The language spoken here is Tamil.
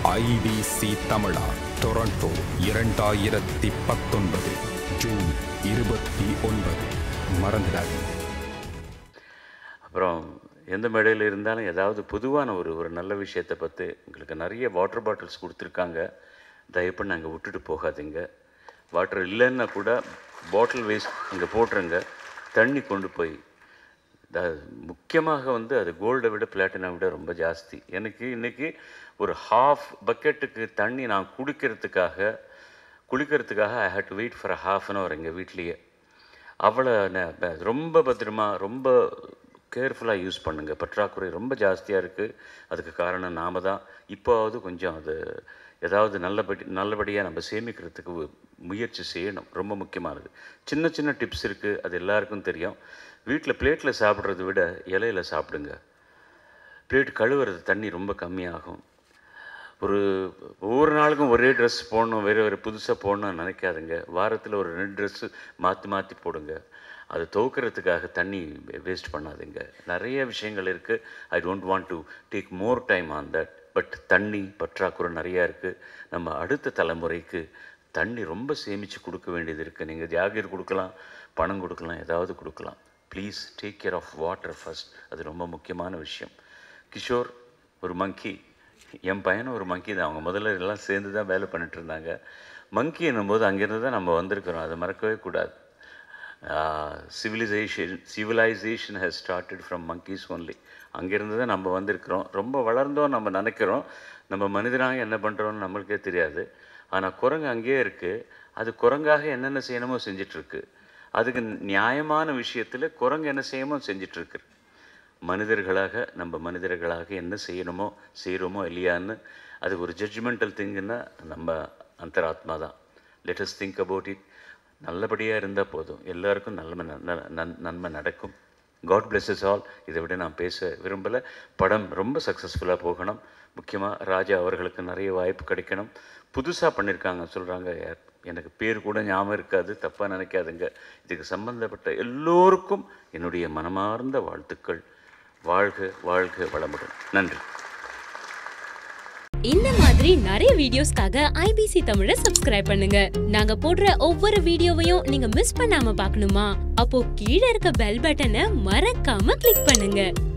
ஐபிசி தமிழா டொரண்டோ இரண்டாயிரத்தி பத்தொன்பது ஜூன் இருபத்தி ஒன்பது மறந்துடாதீங்க அப்புறம் எந்த மேடையில் இருந்தாலும் ஏதாவது பொதுவான ஒரு ஒரு நல்ல விஷயத்தை பற்றி உங்களுக்கு நிறைய வாட்டர் பாட்டில்ஸ் கொடுத்துருக்காங்க தயவுப்பண்ணி அங்கே விட்டுட்டு போகாதீங்க வாட்டர் இல்லைன்னா கூட பாட்டில் வேஸ்ட் அங்கே போட்டுருங்க தண்ணி கொண்டு போய் த முக்கியமாக வந்து அது கோல்டை விட பிளாட்டினை விட ரொம்ப ஜாஸ்தி எனக்கு இன்றைக்கி ஒரு ஹாஃப் பக்கெட்டுக்கு தண்ணி நான் குடிக்கிறதுக்காக குளிக்கிறதுக்காக I hate to wait for half an hour எங்கள் வீட்லேயே அவ்வளோ ந- ப- ரொம்ப பத்திரமா ரொம்ப கேர்ஃபுல்லாக யூஸ் பண்ணுங்கள் பற்றாக்குறை ரொம்ப ஜாஸ்தியாக இருக்குது அதுக்கு காரணம் நாம தான் இப்போவாவது கொஞ்சம் அது ஏதாவது நல்லபடி நல்லபடியாக நம்ம சேமிக்கிறதுக்கு உ- முயற்சி செய்யணும் ரொம்ப முக்கியமானது சின்ன சின்ன டிப்ஸ் இருக்குது அது எல்லாருக்கும் தெரியும் வீட்டில் பிளேட்டில் சாப்பிட்றத விட இலையில சாப்பிடுங்க பிளேட் கழுவுறது தண்ணி ரொம்ப கம்மியாகும் ஒரு ஒவ்வொரு நாளுக்கும் ஒரே ட்ரெஸ் போடணும் வேறு வேறு புதுசாக போடணும்னு நினைக்காதுங்க வாரத்தில் ஒரு ரெண்டு ட்ரெஸ்ஸு மாற்றி மாற்றி போடுங்க அது துவைக்கிறதுக்காக தண்ணி வேஸ்ட் பண்ணாதீங்க நிறைய விஷயங்கள் இருக்குது I don't want to take more time on that but தண்ணி பற்றாக்குறை நிறையா இருக்குது நம்ம அடுத்த தலைமுறைக்கு தண்ணி ரொம்ப சேமித்து கொடுக்க வேண்டியது இருக்குது நீங்கள் ஜாகீர் கொடுக்கலாம் பணம் கொடுக்கலாம் ஏதாவது கொடுக்கலாம் please take care of water first அது ரொம்ப முக்கியமான விஷயம் கிஷோர் ஒரு மங்கி என் பையனும் ஒரு மங்கி தான் அவங்க முதல்ல எல்லாம் சேர்ந்து தான் வேலை பண்ணிட்டு இருந்தாங்க மங்கி என்னும்போது அங்கேருந்து தான் நம்ம வந்திருக்கிறோம் அதை மறக்கவே கூடாது civilisation civilisation has started from monkeys only அங்கேருந்து தான் நம்ம வந்திருக்கிறோம் ரொம்ப வளர்ந்தோம் நம்ம நினைக்கிறோம் நம்ம மனிதனாக என்ன பண்ணுறோம்னு நம்மளுக்கே தெரியாது ஆனால் குரங்கு அங்கேயே இருக்குது அது குரங்காக என்னென்ன செய்யணுமோ செஞ்சிட்ருக்கு அதுக்கு நியாயமான விஷயத்தில் குரங்கு என்ன செய்யணுமோ செஞ்சிட்ருக்கு மனிதர்களாக நம்ம மனிதர்களாக என்ன செய்யணுமோ செய்கிறோமோ இல்லையான்னு அது ஒரு ஜட்ஜ்மெண்டல் திங்குன்னா நம்ம அந்தராத்மா தான் லெட்டஸ் திங்க் அபவுட் இட் நல்லபடியாக இருந்தால் போதும் எல்லாருக்கும் நன்மை ந- நன் நன்மை நடக்கும் காட் பிளெஸஸ் ஆல் இதை விட நான் பேச விரும்பலை படம் ரொம்ப சக்ஸஸ்ஃபுல்லாக போகணும் முக்கியமாக ராஜா அவர்களுக்கு நிறைய வாய்ப்பு கிடைக்கணும் புதுசாக பண்ணியிருக்காங்க சொல்கிறாங்க எனக்கு பேர் கூட ஞாபகம் இருக்காது தப்பாக நினைக்காதுங்க இதுக்கு சம்பந்தப்பட்ட எல்லோருக்கும் என்னுடைய மனமார்ந்த வாழ்த்துக்கள் வாழ்க வாழ்க வளமுடன் நன்றி இந்த மாதிரி நிறைய வீடியோஸ்க்காக ஐபிசி தமிழை சப்ஸ்கிரைப் பண்ணுங்க நாங்க போடுற ஒவ்வொரு வீடியோவையும் நீங்க மிஸ் பண்ணாம பார்க்கணுமா அப்போ கீழே இருக்க பெல் பட்டனை மறக்காம கிளிக் பண்ணுங்க